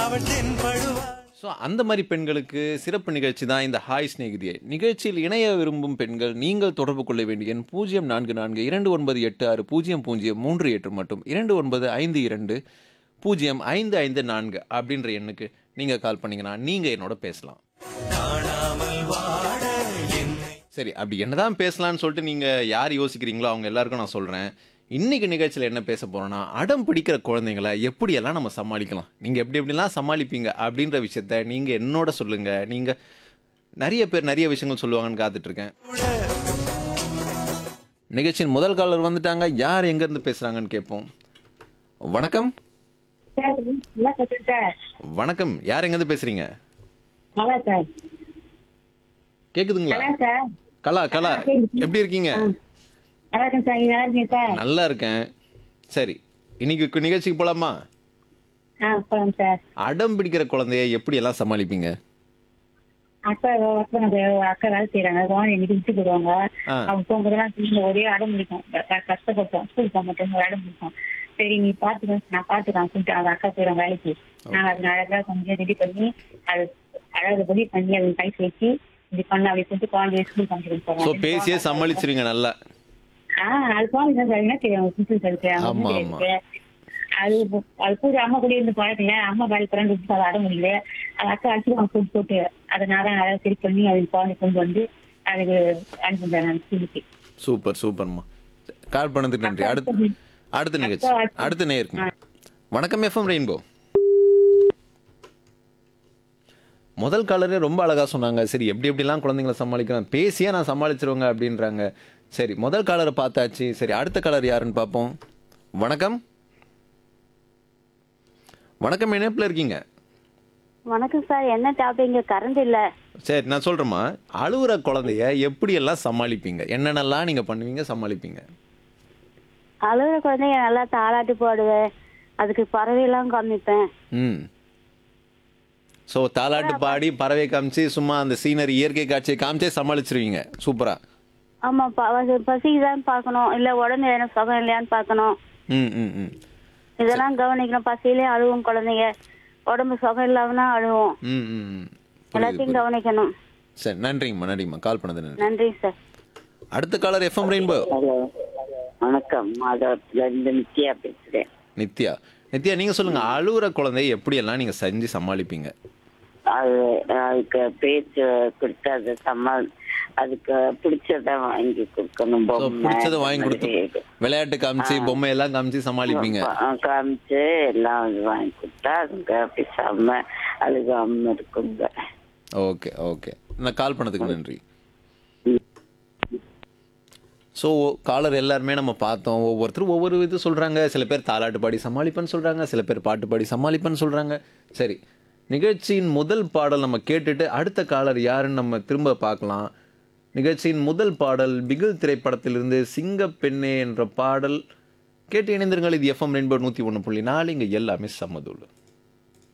அவள் தென்படுவாள் ஸோ அந்த மாதிரி பெண்களுக்கு சிறப்பு நிகழ்ச்சி தான் இந்த ஹாய் சிநேகிதியை நிகழ்ச்சியில் இணைய விரும்பும் பெண்கள் நீங்கள் தொடர்பு கொள்ள வேண்டிய எண் பூஜ்ஜியம் நான்கு நான்கு இரண்டு ஒன்பது எட்டு ஆறு பூஜ்ஜியம் பூஜ்ஜியம் மூன்று எட்டு மற்றும் இரண்டு ஒன்பது ஐந்து இரண்டு பூஜ்ஜியம் ஐந்து ஐந்து நான்கு அப்படின்ற எண்ணுக்கு நீங்கள் கால் பண்ணீங்கன்னா நீங்கள் என்னோட பேசலாம் காணாமல் வாட என்னை சரி அப்படி என்னதான் பேசலாம்னு சொல்லிட்டு நீங்கள் யார் யோசிக்கிறீங்களோ அவங்க எல்லாருக்கும் நான் சொல்கிறேன் இன்னைக்கு நிகழ்ச்சியில் என்ன பேச போகிறோன்னா அடம் பிடிக்கிற குழந்தைங்களை எப்படியெல்லாம் நம்ம சமாளிக்கலாம் நீங்கள் எப்படி எப்படிலாம் சமாளிப்பீங்க அப்படின்ற விஷயத்த நீங்கள் என்னோட சொல்லுங்கள் நீங்கள் நிறைய பேர் நிறைய விஷயங்கள் சொல்லுவாங்கன்னு காத்துட்ருக்கேன் நிகழ்ச்சியின் முதல் காலர் வந்துட்டாங்க யார் எங்கேருந்து பேசுகிறாங்கன்னு கேட்போம் வணக்கம் சார் நல்லா பேசுறேன் சார் வணக்கம் யார் எங்கேருந்து பேசுகிறீங்க நல்லா சார் கேட்குதுங்களா நல்லா சார் கலா கலா எப்படி இருக்கீங்க நல்லா இருக்கேன் சார் நீங்க நல்லா இருக்கீங்க சார் நல்லா இருக்கேன் சரி இன்னைக்கு நிகழ்ச்சிக்கு போலாமா ஆ போலாம் சார் அடம் பிடிக்கிற குழந்தைய எப்படி எல்லாம் சமாளிப்பீங்க அக்கா ஒர்க் பண்ண அக்கா வேலை செய்யறாங்க குழந்தை இன்னைக்கு விட்டு போடுவாங்க ஆ. அவங்க போகும்போதெல்லாம் திரும்ப ஒரே அடம் முடிக்கும் க- கஷ்டப்பட்டோம் ஸ்கூல் போக மாட்டோம் அடம் முடிக்கும் சரி நீ பாத்துக்க நான் பாத்துக்கலாம் சொல்லிட்டு அவங்க அக்கா போயிடும் வேலைக்கு நாங்க அது அழகா கொஞ்சம் ரெடி பண்ணி அது அழகுபடி பண்ணி அதை கை சேர்த்து இப்படி பண்ண அப்படி சொல்லிட்டு குழந்தைய ஸ்கூல் பண்ணிட்டு ஸோ போவாங்க பேசியே சமாளிச்சிருங்க நல்லா ஆஹ் அது குழந்தை சார் என்ன தெரியும் சிசு இருக்கு ஆமா, அவங்க ஆமா. இருக்கு அது அது கூட அம்மா கூட இருந்து பழக்கல அம்மா வேலை பிறந்து விட்டு அதை அட முடியல அது அக்கா அடிச்சு அவங்க போட்டு போட்டு அதை நான் நல்லா சரி பண்ணி அது குழந்தை கொண்டு வந்து அதுக்கு அனுப்பிட்டேன் நான் ஸ்கூலுக்கு சூப்பர் சூப்பர்மா கால் பண்ணதுக்கு நன்றி அடுத்து அடுத்த நிகழ்ச்சி அடுத்த நேருக்கு வணக்கம் எஃப்எம் ரெயின்போ முதல் காலரே ரொம்ப அழகா சொன்னாங்க சரி எப்படி எப்படிலாம் குழந்தைங்களை சமாளிக்கலாம் பேசியே நான் சமாளிச்சிருவேங்க அப்படின்றாங்க சரி முதல் காலரை பார்த்தாச்சு சரி அடுத்த காலர் யாருன்னு பார்ப்போம் வணக்கம் வணக்கம் இணைப்பில் இருக்கீங்க வணக்கம் சார் என்ன டாபிக் கரண்ட் இல்ல சரி நான் சொல்கிறேம்மா அழுகுற குழந்தைய எப்படியெல்லாம் சமாளிப்பீங்க என்னென்னலாம் நீங்கள் பண்ணுவீங்க சமாளிப்பீங்க அழுகிற குழந்தைங்க நல்லா தாளாட்டு போடுவேன் அதுக்கு பறவையெல்லாம் காமிப்பேன் ம் ஸோ தாலாட்டு பாடி பறவை காமிச்சு சும்மா அந்த சீனரி இயற்கை காட்சியை காமிச்சே சமாளிச்சிருவீங்க சூப்பரா ஆமா ப- பசிக்குதான்னு பார்க்கணும் இல்ல உடம்பு எதனா சுகம் இல்லையான்னு பார்க்கணும் ம் ம் ம் இதெல்லாம் கவனிக்கணும் பசியிலே அழுவும் குழந்தைங்க உடம்பு சுகம் இல்லாமனா அழுவும் ம் ம் ம். புரியுது, எல்லாத்தையும் புரியுது. கவனிக்கணும் சரி நன்றிங்கம்மா நன்றிங்கம்மா கால் பண்ணது நன்றி நன்றி சார் அடுத்த காலர் எஃப்எம் ரெயின்போ ஹலோ வணக்கம் மாதவத்துல இருந்து நித்யா பேசுறேன் நித்யா நித்யா நீங்க சொல்லுங்க அழுகுற குழந்தைய எப்படியெல்லாம் நீங்க செஞ்சு சமாளிப்பீங்க அது அதுக்கு பேச்சு கொடுத்து அதை சமா அதுக்கு பிடிச்சத வாங்கி கொடுக்கணும் ஸோ பொம்மை பிடிச்சதை வாங்கி கொடுத்து மாதிரி. விளையாட்டு காமிச்சு பொம்மை எல்லாம் காமிச்சு சமாளிப்பீங்க ஆ, காமிச்சு எல்லாம் அது வாங்கி கொடுத்தா அதுங்க பேசாம அழுகாம இருக்குங்க ஓகே ஓகே நான் கால் பண்ணதுக்கு நன்றி ஸோ காலர் எல்லாருமே நம்ம பார்த்தோம் ஒவ்வொருத்தரும் ஒவ்வொரு இது சொல்கிறாங்க சில பேர் தாலாட்டு பாடி சமாளிப்பேன்னு சொல்கிறாங்க சில பேர் பாட்டு பாடி சமாளிப்பேன்னு சொல்கிறாங்க சரி நிகழ்ச்சியின் முதல் பாடல் நம்ம கேட்டுட்டு அடுத்த காலர் யாருன்னு நம்ம திரும்ப பார்க்கலாம் நிகழ்ச்சியின் முதல் பாடல் பிகில் திரைப்படத்திலிருந்து சிங்க பெண்ணே என்ற பாடல் கேட்டு இணைந்திருங்கள் இது எஃப்எம் ரெயின்போ நூற்றி ஒன்று புள்ளி நாலு இங்கே எல்லாமே சம்மதுள்ளு